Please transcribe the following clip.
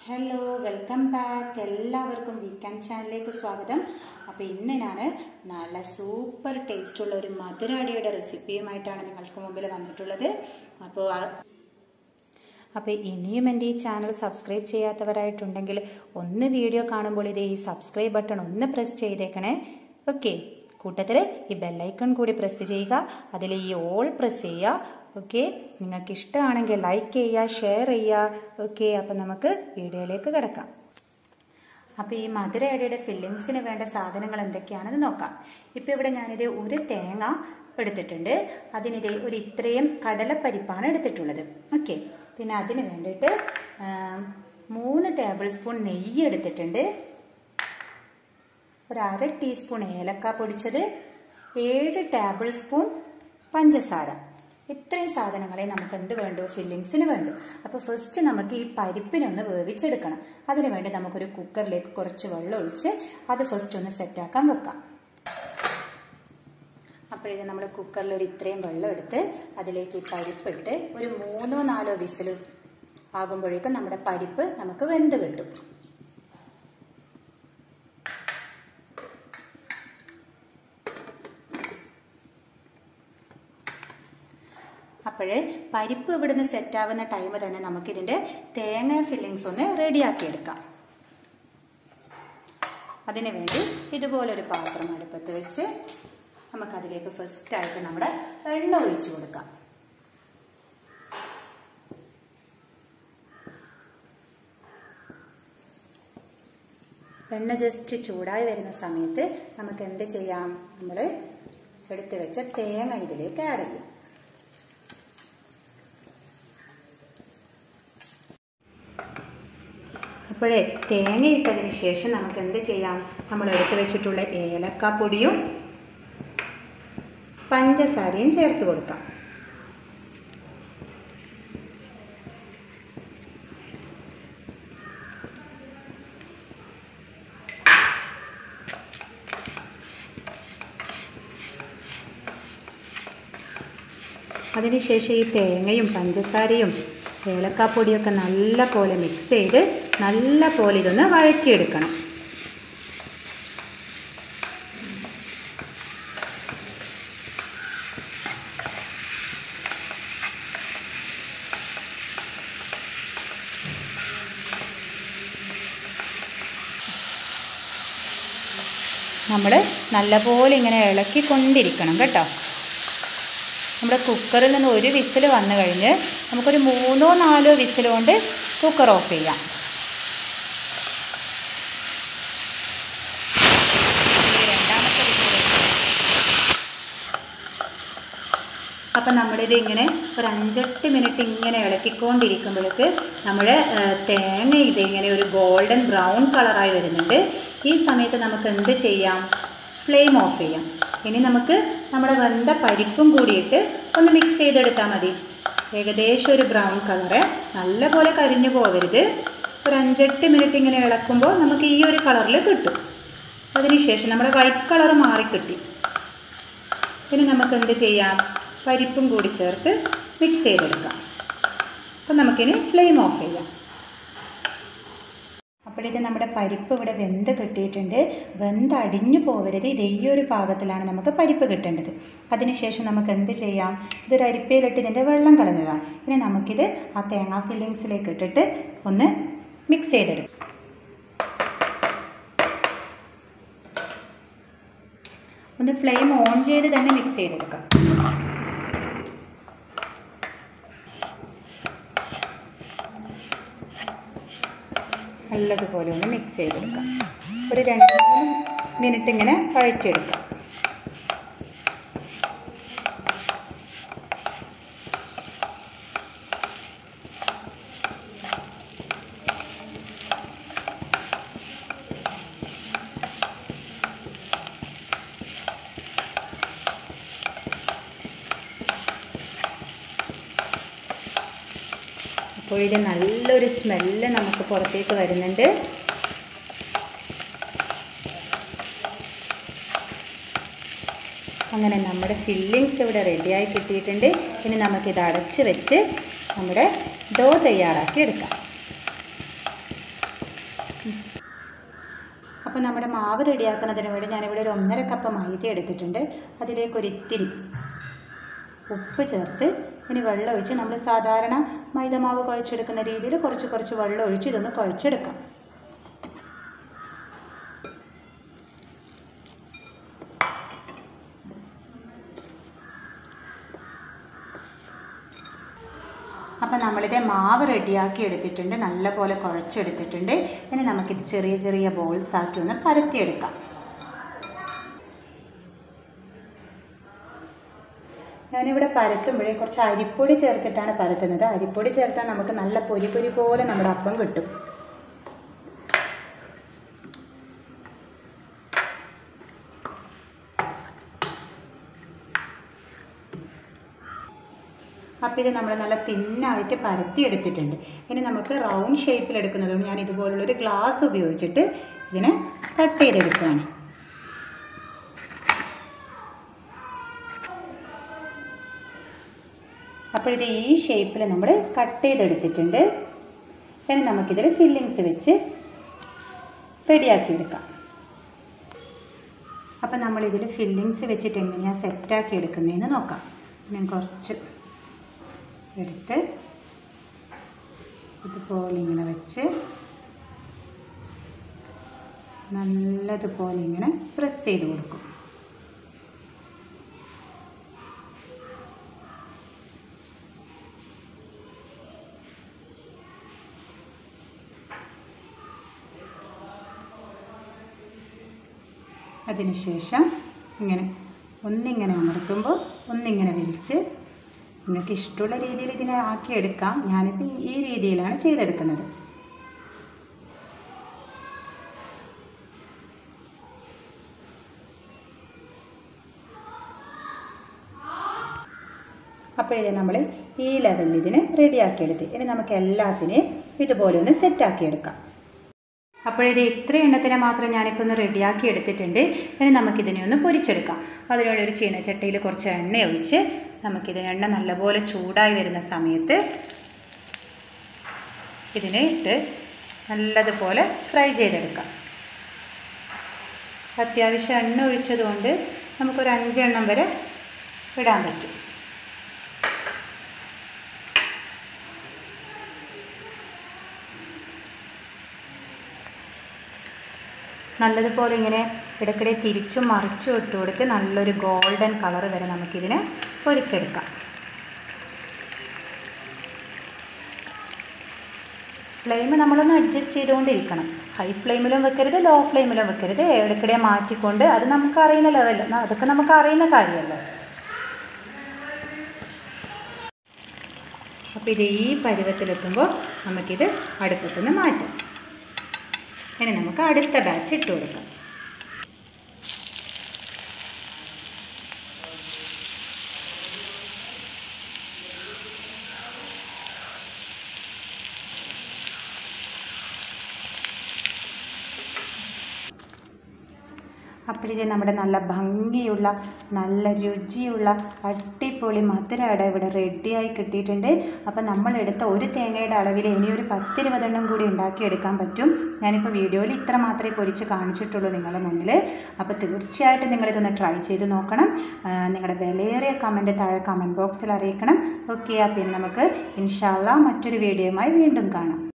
hello welcome back എല്ലാവർക്കും weekend ചാനലിലേക്ക് സ്വാഗതം അപ്പോൾ ഇന്ന് ഞാൻ നല്ല സൂപ്പർ ടേസ്റ്റുള്ള ഒരു മധുരാടിയുടെ റെസിപ്പിയുമായിട്ടാണ് നിങ്ങൾക്ക് മുമ്പിൽ വന്നിട്ടുള്ളത് അപ്പോൾ അപ്പോൾ ഇനിയും എൻ്റെ ഈ ചാനൽ സബ്സ്ക്രൈബ് ചെയ്യാത്തവരായിട്ടുണ്ടെങ്കിൽ ഒന്ന് വീഡിയോ കാണുമ്പോൾ ഇത് ഈ സബ്സ്ക്രൈബ് ബട്ടൺ ഒന്ന് പ്രസ് ചെയ്തേക്കണേ ഓക്കെ കൂട്ടത്തിൽ ഈ ബെല്ലൈക്കൺ കൂടി പ്രസ് ചെയ്യുക അതിൽ ഈ ഓൾ പ്രസ് ചെയ്യുക ഓക്കെ നിങ്ങൾക്ക് ഇഷ്ടമാണെങ്കിൽ ലൈക്ക് ചെയ്യുക ഷെയർ ചെയ്യുക ഓക്കെ അപ്പം നമുക്ക് വീഡിയോയിലേക്ക് കിടക്കാം അപ്പോൾ ഈ മധുരയടയുടെ ഫില്ലിങ്സിന് വേണ്ട സാധനങ്ങൾ എന്തൊക്കെയാണെന്ന് നോക്കാം ഇപ്പോൾ ഇവിടെ ഞാനിത് ഒരു തേങ്ങ എടുത്തിട്ടുണ്ട് അതിനിത് ഒരു ഇത്രയും കടലപ്പരിപ്പാണ് എടുത്തിട്ടുള്ളത് ഓക്കെ പിന്നെ അതിന് വേണ്ടിയിട്ട് മൂന്ന് ടേബിൾ സ്പൂൺ നെയ്യ് എടുത്തിട്ടുണ്ട് ഒരു അര ടീസ്പൂൺ ഏലക്ക പൊടിച്ചത് ഏഴ് ടേബിൾ സ്പൂൺ പഞ്ചസാര ഇത്രയും സാധനങ്ങളെ നമുക്ക് എന്ത് വേണ്ടു ഫില്ലിങ്സിന് വേണ്ടു അപ്പോൾ ഫസ്റ്റ് നമുക്ക് ഈ പരിപ്പിനൊന്ന് വേവിച്ചെടുക്കണം അതിനു വേണ്ടി നമുക്കൊരു കുക്കറിലേക്ക് കുറച്ച് വെള്ളം ഒഴിച്ച് അത് ഫസ്റ്റ് ഒന്ന് സെറ്റാക്കാൻ വെക്കാം അപ്പോഴേ നമ്മൾ കുക്കറിൽ ഒരു ഇത്രയും വെള്ളം എടുത്ത് അതിലേക്ക് ഈ പരിപ്പിട്ട് ഒരു മൂന്നോ നാലോ വിസിൽ ആകുമ്പോഴേക്കും നമ്മുടെ പരിപ്പ് നമുക്ക് വെന്ത് കിട്ടും അപ്പോഴേ പരിപ്പ് ഇവിടുന്ന് സെറ്റ് ആവുന്ന ടൈം തന്നെ നമുക്കിതിന്റെ തേങ്ങ ഫില്ലിങ്സ് ഒന്ന് റെഡിയാക്കി എടുക്കാം അതിനു വേണ്ടി ഇതുപോലൊരു പാത്രം അടുപ്പത്ത് വെച്ച് നമുക്കതിലേക്ക് ഫസ്റ്റ് ആയിട്ട് നമ്മുടെ എണ്ണ ഒഴിച്ചു കൊടുക്കാം എണ്ണ ജസ്റ്റ് ചൂടായി വരുന്ന സമയത്ത് നമുക്ക് എന്ത് ചെയ്യാം നമ്മൾ എടുത്തു വെച്ച തേങ്ങ ഇതിലേക്ക് ആഡ് ചെയ്യാം അപ്പോഴേ തേങ്ങ ഇട്ടതിന് ശേഷം നമുക്ക് എന്ത് ചെയ്യാം നമ്മൾ എടുത്തു വെച്ചിട്ടുള്ള ഏലക്കാപ്പൊടിയും പഞ്ചസാരയും ചേർത്ത് കൊടുക്കാം അതിനുശേഷം ഈ തേങ്ങയും പഞ്ചസാരയും ഏലക്കാപ്പൊടിയൊക്കെ നല്ല പോലെ മിക്സ് ചെയ്ത് നല്ല പോലെ ഇതൊന്ന് വഴറ്റിയെടുക്കണം നമ്മൾ നല്ലപോലെ ഇങ്ങനെ ഇളക്കിക്കൊണ്ടിരിക്കണം കേട്ടോ നമ്മുടെ കുക്കറിൽ നിന്ന് ഒരു വിസിൽ വന്നു കഴിഞ്ഞ് നമുക്കൊരു മൂന്നോ നാലോ വിസിൽ കൊണ്ട് കുക്കർ ഓഫ് ചെയ്യാം രണ്ടാമത്തെ അപ്പം നമ്മളിത് ഇങ്ങനെ ഒരു അഞ്ചെട്ട് മിനിറ്റ് ഇങ്ങനെ ഇളക്കിക്കൊണ്ടിരിക്കുമ്പോഴേക്ക് നമ്മുടെ തേങ്ങ ഇത് ഇങ്ങനെ ഒരു ഗോൾഡൻ ബ്രൗൺ കളറായി വരുന്നുണ്ട് ഈ സമയത്ത് നമുക്ക് എന്ത് ചെയ്യാം ഫ്ലെയിം ഓഫ് ചെയ്യാം ഇനി നമുക്ക് നമ്മുടെ വെന്ത പരിപ്പും കൂടിയിട്ട് ഒന്ന് മിക്സ് ചെയ്തെടുത്താൽ മതി ഏകദേശം ഒരു ബ്രൗൺ കളറ് നല്ലപോലെ കരിഞ്ഞു പോകരുത് ഒരു അഞ്ചെട്ട് മിനിറ്റ് ഇങ്ങനെ ഇളക്കുമ്പോൾ നമുക്ക് ഈ ഒരു കളറിൽ കിട്ടും അതിനുശേഷം നമ്മുടെ വൈറ്റ് കളർ മാറിക്കിട്ടി ഇനി നമുക്ക് എന്ത് ചെയ്യാം പരിപ്പും കൂടി ചേർത്ത് മിക്സ് ചെയ്തെടുക്കാം അപ്പം നമുക്കിനി ഫ്ലെയിം ഓഫ് ചെയ്യാം അപ്പോഴേക്കും നമ്മുടെ പരിപ്പ് ഇവിടെ വെന്ത് കിട്ടിയിട്ടുണ്ട് വെന്ത് അടിഞ്ഞു പോകരുത് ഇത് ഈ ഒരു പാകത്തിലാണ് നമുക്ക് പരിപ്പ് കിട്ടേണ്ടത് അതിനുശേഷം നമുക്ക് എന്ത് ചെയ്യാം ഇതൊരു അരിപ്പയിലിട്ട് ഇതിൻ്റെ വെള്ളം കളഞ്ഞതാണ് ഇനി നമുക്കിത് ആ തേങ്ങാ ഫില്ലിങ്സിലേക്ക് ഇട്ടിട്ട് ഒന്ന് മിക്സ് ചെയ്തെടുക്കാം ഒന്ന് ഫ്ലെയിം ഓൺ ചെയ്ത് തന്നെ മിക്സ് ചെയ്തെടുക്കാം നല്ലതുപോലെ ഒന്ന് മിക്സ് ചെയ്തെടുക്കാം ഒരു രണ്ട് മൂന്ന് മിനിറ്റ് ഇങ്ങനെ വഴറ്റിയെടുക്കാം അപ്പോൾ ഇത് നല്ലൊരു സ്മെല്ല് നമുക്ക് പുറത്തേക്ക് വരുന്നുണ്ട് അങ്ങനെ നമ്മുടെ ഫില്ലിങ്സ് ഇവിടെ റെഡിയായി കിട്ടിയിട്ടുണ്ട് ഇനി നമുക്കിത് അടച്ച് വെച്ച് നമ്മുടെ ഡോ തയ്യാറാക്കി എടുക്കാം അപ്പോൾ നമ്മുടെ മാവ് റെഡിയാക്കുന്നതിന് വേണ്ടി ഞാനിവിടെ ഒരു ഒന്നര കപ്പ് മൈദ എടുത്തിട്ടുണ്ട് അതിലേക്ക് ഒരു ഇത്തിരി ഉപ്പ് ചേർത്ത് ഇനി വെള്ളം ഒഴിച്ച് നമ്മൾ സാധാരണ മൈദ മാവ് കുഴച്ചെടുക്കുന്ന രീതിയിൽ കുറച്ച് കുറച്ച് വെള്ളം ഒഴിച്ച് ഇതൊന്ന് കുഴച്ചെടുക്കാം അപ്പം നമ്മളിത് മാവ് റെഡിയാക്കി എടുത്തിട്ടുണ്ട് നല്ലപോലെ കുഴച്ചെടുത്തിട്ടുണ്ട് ഇനി നമുക്കിത് ചെറിയ ചെറിയ ബോൾസ് ആക്കി ഒന്ന് പരത്തിയെടുക്കാം ഞാനിവിടെ പരത്തുമ്പോഴേ കുറച്ച് അരിപ്പൊടി ചേർത്തിട്ടാണ് പരത്തുന്നത് അരിപ്പൊടി ചേർത്താൽ നമുക്ക് നല്ല പൊരി പൊരി പോലെ നമ്മുടെ അപ്പം കിട്ടും അപ്പോൾ ഇത് നമ്മൾ നല്ല തിന്നായിട്ട് പരത്തി എടുത്തിട്ടുണ്ട് ഇനി നമുക്ക് റൗണ്ട് ഷേപ്പിൽ എടുക്കുന്നതുകൊണ്ട് ഞാൻ ഇതുപോലുള്ളൊരു ഗ്ലാസ് ഉപയോഗിച്ചിട്ട് ഇതിനെ കട്ട് ചെയ്തെടുക്കുകയാണ് അപ്പോൾ ഇത് ഈ ഷേപ്പിൽ നമ്മൾ കട്ട് ചെയ്തെടുത്തിട്ടുണ്ട് ഇനി നമുക്കിതിൽ ഫില്ലിങ്സ് വെച്ച് റെഡിയാക്കി എടുക്കാം അപ്പം നമ്മളിതിൽ ഫില്ലിങ്സ് വെച്ചിട്ട് എങ്ങനെയാണ് സെറ്റാക്കി എടുക്കുന്നതെന്ന് നോക്കാം ഞാൻ കുറച്ച് എടുത്ത് ഇതുപോലെ ഇങ്ങനെ വെച്ച് നല്ലതുപോലെ ഇങ്ങനെ പ്രസ് ചെയ്ത് കൊടുക്കും അതിനുശേഷം ഇങ്ങനെ ഒന്നിങ്ങനെ അമർത്തുമ്പോൾ ഒന്നിങ്ങനെ വലിച്ച് നിങ്ങൾക്ക് ഇഷ്ടമുള്ള രീതിയിൽ ഇതിനെ ആക്കിയെടുക്കാം ഞാനിപ്പോൾ ഈ രീതിയിലാണ് ചെയ്തെടുക്കുന്നത് അപ്പോഴേ നമ്മൾ ഈ ലെവലിൽ ഇതിനെ റെഡിയാക്കിയെടുത്ത് ഇനി നമുക്ക് എല്ലാത്തിനെയും ഇതുപോലെ ഒന്ന് സെറ്റാക്കിയെടുക്കാം അപ്പോഴിത് ഇത്ര എണ്ണത്തിനെ മാത്രം ഞാനിപ്പോൾ ഒന്ന് റെഡിയാക്കി എടുത്തിട്ടുണ്ട് ഇനി നമുക്കിതിനെ ഒന്ന് പൊരിച്ചെടുക്കാം അതിനുവേണ്ടി ഒരു ചീനച്ചട്ടിയിൽ കുറച്ച് എണ്ണ ഒഴിച്ച് നമുക്കിത് എണ്ണ നല്ലപോലെ ചൂടായി വരുന്ന സമയത്ത് ഇതിനെ ഇട്ട് നല്ലതുപോലെ ഫ്രൈ ചെയ്തെടുക്കാം അത്യാവശ്യം എണ്ണ ഒഴിച്ചതുകൊണ്ട് നമുക്കൊരു അഞ്ചെണ്ണം വരെ ഇടാൻ പറ്റും നല്ലതുപോലെ ഇങ്ങനെ ഇടയ്ക്കിടെ തിരിച്ചും മറിച്ചും ഇട്ട് കൊടുത്ത് നല്ലൊരു ഗോൾഡൻ കളർ വരെ നമുക്കിതിനെ പൊരിച്ചെടുക്കാം ഫ്ലെയിം നമ്മളൊന്ന് അഡ്ജസ്റ്റ് ചെയ്തുകൊണ്ടിരിക്കണം ഹൈ ഫ്ലെയിമിലും വെക്കരുത് ലോ ഫ്ലെയിമിലും വെക്കരുത് ഇടയ്ക്കിടെ മാറ്റിക്കൊണ്ട് അത് നമുക്ക് അറിയുന്ന ലെവൽ അതൊക്കെ നമുക്ക് അറിയുന്ന കാര്യമല്ലോ അപ്പോൾ ഇത് ഈ പരുവത്തിലെത്തുമ്പോൾ നമുക്കിത് അടുപ്പത്തുനിന്ന് മാറ്റാം ഇനി നമുക്ക് അടുത്ത ബാച്ച് ഇട്ട് കൊടുക്കാം അപ്പോഴിത് നമ്മുടെ നല്ല ഭംഗിയുള്ള നല്ല രുചിയുള്ള അടിപൊളി മധുരട ഇവിടെ റെഡിയായി കിട്ടിയിട്ടുണ്ട് അപ്പോൾ നമ്മൾ എടുത്ത ഒരു തേങ്ങയുടെ അളവിൽ ഇനി ഒരു പത്തിരുപതെണ്ണം കൂടി ഉണ്ടാക്കിയെടുക്കാൻ പറ്റും ഞാനിപ്പോൾ വീഡിയോയിൽ ഇത്ര മാത്രമേ പൊരിച്ച് കാണിച്ചിട്ടുള്ളൂ നിങ്ങളുടെ മുന്നിൽ അപ്പോൾ തീർച്ചയായിട്ടും നിങ്ങളിതൊന്ന് ട്രൈ ചെയ്ത് നോക്കണം ആ, നിങ്ങളുടെ വിലയേറിയ കമൻറ്റ് താഴെ കമൻറ്റ് ബോക്സിൽ അറിയിക്കണം ഓക്കെ അപ്പോൾ ഇനി നമുക്ക് ഇൻഷാല്ല മറ്റൊരു വീഡിയോയുമായി വീണ്ടും കാണാം